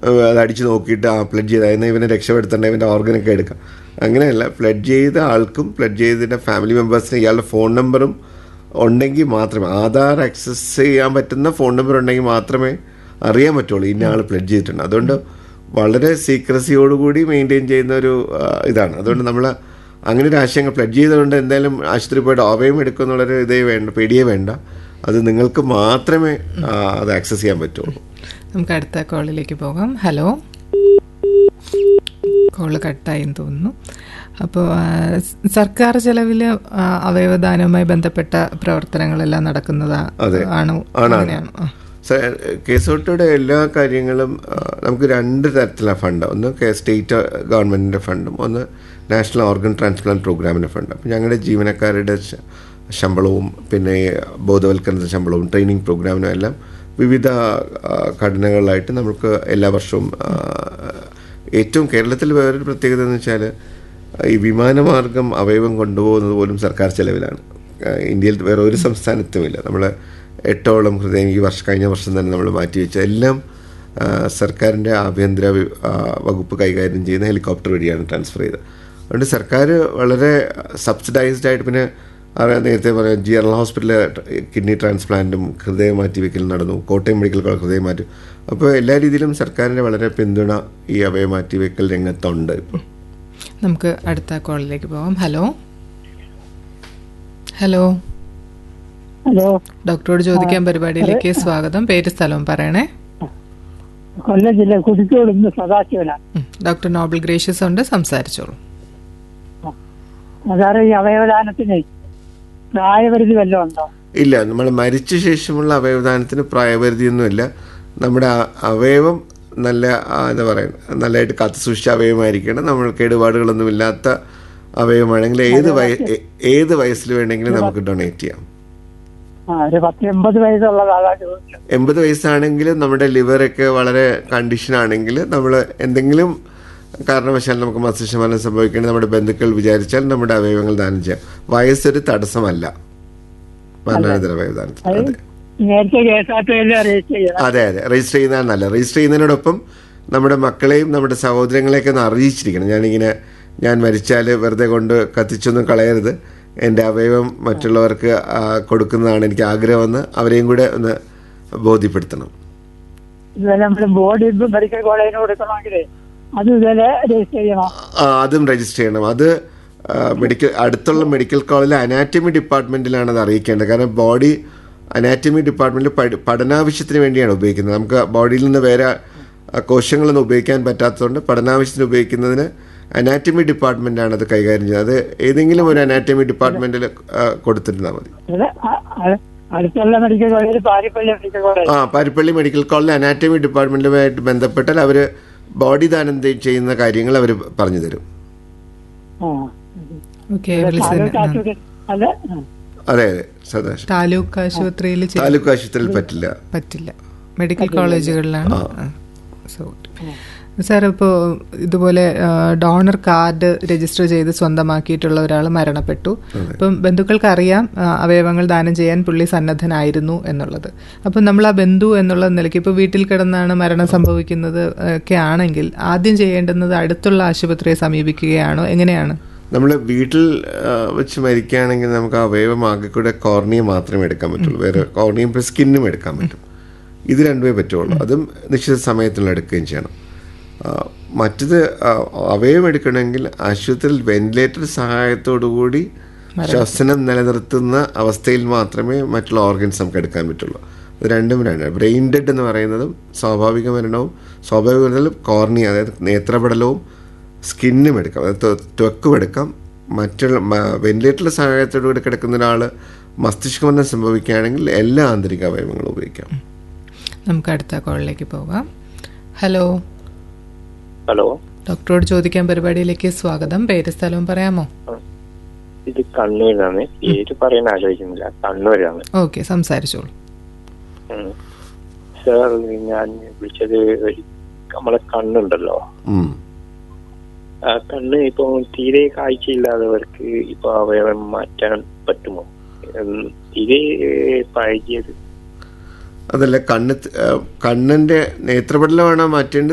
ഏഹ്, അത് അടിച്ച് നോക്കിയിട്ട് ആ പ്ലഡ് ചെയ്ത് എന്നാൽ ഇവനെ രക്ഷപ്പെടുത്തേണ്ട ഇവൻ്റെ ഓർഗനൊക്കെ എടുക്കാം അങ്ങനെയല്ല പ്ലഡ് ചെയ്ത ആൾക്കും പ്ലഡ് ചെയ്തതിൻ്റെ ഫാമിലി മെമ്പേഴ്സിന് ഇയാളുടെ ഫോൺ നമ്പറും ഉണ്ടെങ്കിൽ മാത്രമേ ആധാർ ആക്സസ് ചെയ്യാൻ പറ്റുന്ന ഫോൺ നമ്പർ ഉണ്ടെങ്കിൽ മാത്രമേ അറിയാൻ പറ്റുള്ളൂ ഇന്ന ആൾ പ്ലഡ് ചെയ്തിട്ടുണ്ട് അതുകൊണ്ട് വളരെ സീക്രസിയോടുകൂടി മെയിൻറ്റെയിൻ ചെയ്യുന്ന ഒരു ആ, ഇതാണ് അതുകൊണ്ട് നമ്മൾ അങ്ങനെ ഒരു ആശയങ്ങൾ പ്ലഡ് ചെയ്തുകൊണ്ട് എന്തായാലും ആശുപത്രി പോയിട്ട് അവയം എടുക്കും എന്നുള്ളൊരു ഇതേ വേണ്ട പേടിയേ വേണ്ട അത് നിങ്ങൾക്ക് മാത്രമേ ആ, അത് ആക്സസ് ചെയ്യാൻ പറ്റുള്ളൂ നമുക്ക് അടുത്ത കോളിലേക്ക് പോകാം ഹലോ കോള് കട്ടായെന്ന് തോന്നുന്നു അപ്പോൾ സർക്കാർ ചെലവിൽ അവയവദാനവുമായി ബന്ധപ്പെട്ട പ്രവർത്തനങ്ങളെല്ലാം നടക്കുന്നതാ അതെ. ആണോ ആണാണ്. അങ്ങനെയാണോ ആ. കേസോട്ടയുടെ എല്ലാ കാര്യങ്ങളും ആ, നമുക്ക് രണ്ട് തരത്തിലാണ് ഫണ്ട് ഒന്ന് കേ- സ്റ്റേറ്റ് ഗവൺമെൻറ്റിൻ്റെ ഫണ്ടും ഒന്ന് നാഷണൽ ഓർഗൻ ട്രാൻസ്പ്ലാന്റ് പ്രോഗ്രാമിൻ്റെ ഫണ്ട് അപ്പം ഞങ്ങളുടെ ജീവനക്കാരുടെ ശ- ശമ്പളവും പിന്നെ ബോധവൽക്കരണ ശമ്പളവും ട്രെയിനിങ് പ്രോഗ്രാമിനും എല്ലാം വിവിധ ആ, ഘടനകളിലായിട്ട് നമുക്ക് എല്ലാ വർഷവും ആ, ഏറ്റവും കേരളത്തിൽ വേറൊരു പ്രത്യേകത എന്ന് വെച്ചാൽ ഈ വിമാനമാർഗം അവയവം കൊണ്ടുപോകുന്നത് പോലും സർക്കാർ ചെലവിലാണ് ആ, ഇന്ത്യയിൽ വേറെ ഒരു സംസ്ഥാനത്തുമില്ല നമ്മൾ എട്ടോളം ഹൃദയം ഈ വർഷം കഴിഞ്ഞ വർഷം തന്നെ നമ്മൾ മാറ്റിവെച്ച എല്ലാം ആ, സർക്കാരിൻ്റെ ആഭ്യന്തര വി- ആ, വകുപ്പ് കൈകാര്യം ചെയ്യുന്ന ഹെലികോപ്റ്റർ വഴിയാണ് ട്രാൻസ്ഫർ ചെയ്തത് അതുകൊണ്ട് സർക്കാർ വളരെ സബ്സിഡൈസ്ഡ് ആയിട്ട് പിന്നെ അറിയാം നേരത്തെ പറയാം ജി എറൽ ഹോസ്പിറ്റലിൽ കിഡ്നി ട്രാൻസ്പ്ലാന്റും ഹൃദയം മാറ്റിവെക്കലും നടന്നു കോട്ടയം മെഡിക്കൽ കോളേജ് ഹൃദയം മാറ്റി അപ്പോൾ എല്ലാ രീതിയിലും സർക്കാരിൻ്റെ വളരെ പിന്തുണ ഈ അവയ മാറ്റിവെക്കൽ രംഗത്തുണ്ട് ഇപ്പോൾ നമുക്ക് അടുത്ത കോളിലേക്ക് പോകാം ഹലോ ഹലോ ഹലോ ഡോക്ടറോട് ചോദിക്കാൻ പരിപാടിയിലേക്ക് സ്വാഗതം പേര് സ്ഥലവും പറയണേ കൊല്ലം ജില്ല കുതിക്കോട് ഇന്ന് സദാശിവനാണ് ഉം. ഡോക്ടർ നോബൽ ഗ്രേഷ്യസ് ഉണ്ട് സംസാരിച്ചോളൂ സാറ് ഈ അവയവദാനത്തിന് പ്രായപരിധി വല്ലതും ഉണ്ടോ ഇല്ല നമ്മൾ മരിച്ച ശേഷമുള്ള അവയവദാനത്തിന് പ്രായപരിധിയൊന്നുമില്ല നമ്മുടെ ആ- അവയവം നല്ല ആ, എന്താ പറയുക നല്ലതായിട്ട് കാത്തു സൂക്ഷിച്ച അവയവമായിരിക്കണം നമ്മൾ കേടുപാടുകളൊന്നും ഇല്ലാത്ത അവയവമാണെങ്കിൽ ഏത് വയ ഏ- ഏത് വയസ്സിൽ വേണമെങ്കിലും നമുക്ക് ഡൊണേറ്റ് ചെയ്യാം ആ ഒരു പത്ത് എൺപത് വയസ്സുള്ള ആളാ ചോദിച്ചത് എൺപത് വയസ്സാണെങ്കിലും നമ്മുടെ ലിവറൊക്കെ വളരെ കണ്ടീഷൻ ആണെങ്കിൽ നമ്മൾ എന്തെങ്കിലും കാരണവശാൽ നമുക്ക് മസ്തിഷ്കമരണം സംഭവിക്കുകയാണെങ്കിൽ നമ്മുടെ ബന്ധുക്കൾ വിചാരിച്ചാൽ നമ്മുടെ അവയവങ്ങൾ ദാനം ചെയ്യാം വയസ്സൊരു തടസ്സമല്ല മരണാനന്തര അവയവദാനത്തിന് അത് അതെ നേരത്തെ K S R T register ചെയ്യണം അതെ അതെ രജിസ്റ്റർ ചെയ്യുന്നതാണ് നല്ല രജിസ്റ്റർ ചെയ്യുന്നതിനോടൊപ്പം നമ്മുടെ മക്കളെയും നമ്മുടെ സഹോദരങ്ങളെയൊക്കെ ഒന്ന് അറിയിച്ചിരിക്കണം ഞാനിങ്ങനെ ഞാൻ മരിച്ചാൽ വെറുതെ കൊണ്ട് കത്തിച്ചൊന്നും കളയരുത് എൻ്റെ അവയവം മറ്റുള്ളവർക്ക് ആ, കൊടുക്കുന്നതാണ് എനിക്ക് ആഗ്രഹമെന്ന് അവരെയും കൂടെ ഒന്ന് ബോധ്യപ്പെടുത്തണം ഇതുപോലെ നമ്മുടെ ബോഡി മെഡിക്കൽ കോളേജിന് കൊടുക്കണമെങ്കിൽ അത് ഇതുപോലെ രജിസ്റ്റർ ചെയ്യണം ആ, അതും രജിസ്റ്റർ ചെയ്യണം അത് ആ, മെഡിക്കൽ അടുത്തുള്ള മെഡിക്കൽ കോളേജിലെ അനാറ്റമി ഡിപ്പാർട്ട്മെൻറ്റിലാണ് അത് അറിയിക്കേണ്ടത് കാരണം ബോഡി അനാറ്റമി ഡിപ്പാർട്ട്മെൻറ്റിൽ പഠി പഠനാവശ്യത്തിന് വേണ്ടിയാണ് ഉപയോഗിക്കുന്നത് നമുക്ക് ബോഡിയിൽ നിന്ന് വേറെ ആ, കോശങ്ങളൊന്നും ഉപയോഗിക്കാൻ പറ്റാത്തതുകൊണ്ട് പഠനാവശ്യത്തിന് ഉപയോഗിക്കുന്നതിന് അനാറ്റമി ഡിപ്പാർട്ട്മെൻറ്റാണ് അത് കൈകാര്യം ചെയ്യുന്നത് അത് ഏതെങ്കിലും ഒരു അനാറ്റമി ഡിപ്പാർട്ട്മെൻറ്റിൽ കൊടുത്തിരുന്നാൽ മതി ഇത് അ- അ- അടുത്തുള്ള medical college Parippally medical college ആ പാരിപ്പള്ളി മെഡിക്കൽ കോളേജിലെ അനാറ്റമി ഡിപ്പാർട്ട്മെൻറ്റുമായിട്ട് ബന്ധപ്പെട്ടാൽ അവർ ബോഡി ദാനം ചെയ്യുന്ന കാര്യങ്ങൾ അവർ പറഞ്ഞു തരും ആ ഓക്കെ താലൂക്ക് ആശുപത്രി അല്ല ആ. അതെ അതെ സദാശിവം താലൂക്ക് ആശുപത്രിയിൽ ചെയ്യ- താലൂക്ക് ആശുപത്രിയിൽ പറ്റില്ല പറ്റില്ല മെഡിക്കൽ കോളേജുകളിലാണ് സോ സാർ ഇപ്പോൾ ഇതുപോലെ ആ, ഡോണർ കാർഡ് രജിസ്റ്റർ ചെയ്ത് സ്വന്തമാക്കിയിട്ടുള്ള ഒരാൾ മരണപ്പെട്ടു അപ്പം ബന്ധുക്കൾക്ക് അറിയാം ആ, അവയവങ്ങൾ ദാനം ചെയ്യാൻ പുള്ളി സന്നദ്ധനായിരുന്നു എന്നുള്ളത് അപ്പം നമ്മൾ ആ ബന്ധു എന്നുള്ള നിലയ്ക്ക് ഇപ്പോൾ വീട്ടിൽ കിടന്നാണ് മരണം സംഭവിക്കുന്നത് ആ, ഒക്കെ ആണെങ്കിൽ ആദ്യം ചെയ്യേണ്ടുന്നത് അടുത്തുള്ള ആശുപത്രിയെ സമീപിക്കുകയാണോ എങ്ങനെയാണ് നമ്മൾ വീട്ടിൽ ആ, വെച്ച് മരിക്കുകയാണെങ്കിൽ നമുക്ക് ആ അവയവം ആകെ കൂടെ കോർണിയം മാത്രമേ എടുക്കാൻ പറ്റുള്ളൂ വേറെ കോർണിയം പ്ലസ് സ്കിന്നും എടുക്കാൻ പറ്റും ഇത് രണ്ടുമേ പറ്റുള്ളൂ അതും നിശ്ചിത സമയത്തിൽ എടുക്കുകയും ചെയ്യണം ആ, മറ്റത് ആ, അവയവം എടുക്കണമെങ്കിൽ ആശുപത്രിയിൽ വെന്റിലേറ്റർ സഹായത്തോടു കൂടി ശ്വസനം നിലനിർത്തുന്ന അവസ്ഥയിൽ മാത്രമേ മറ്റുള്ള ഓർഗൻസ് നമുക്ക് എടുക്കാൻ പറ്റുള്ളൂ ഇത് രണ്ടും രണ്ട് ബ്രെയിൻ ഡെഡ് എന്ന് പറയുന്നതും സ്വാഭാവിക മരണവും സ്വാഭാവിക മരണവും കോർണിയ അതായത് നേത്രപടലവും സ്കിന്നും എടുക്കാം അതായത് ത്വ- ത്വക്കും എടുക്കാം മറ്റുള്ള വെന്റിലേറ്ററിലെ സഹായത്തോടു കൂടി കിടക്കുന്ന ഒരാൾ മസ്തിഷ്കമരണം സംഭവിക്കുകയാണെങ്കിൽ എല്ലാ ആന്തരിക അവയവങ്ങളും ഉപയോഗിക്കാം നമുക്ക് അടുത്ത കോളിലേക്ക് പോകാം ഹലോ ഹലോ ഡോക്ടറോട് ചോദിക്കാൻ പരിപാടിയിലേക്ക് സ്വാഗതം പേര് സ്ഥലവും പറയാമോ ഇത് കണ്ണൂരാണ് പേര് പറയാൻ ആലോചിക്കുന്നില്ല കണ്ണൂരാണ് ഓക്കെ സംസാരിച്ചോളൂ ഉം. സാർ ഞാൻ വിളിച്ചത് ഒരു നമ്മളെ കണ്ണുണ്ടല്ലോ ഉം. ആ കണ്ണ് ഇപ്പൊ തീരെ കാഴ്ചയില്ലാത്തവർക്ക് ഇപ്പൊ അവയവം മാറ്റാൻ പറ്റുമോ ഉം, തീരെ പഴകിയത് അതല്ല കണ്ണ് ത- ആ, കണ്ണിന്റെ നേത്രപടലമാണോ മാറ്റേണ്ടത്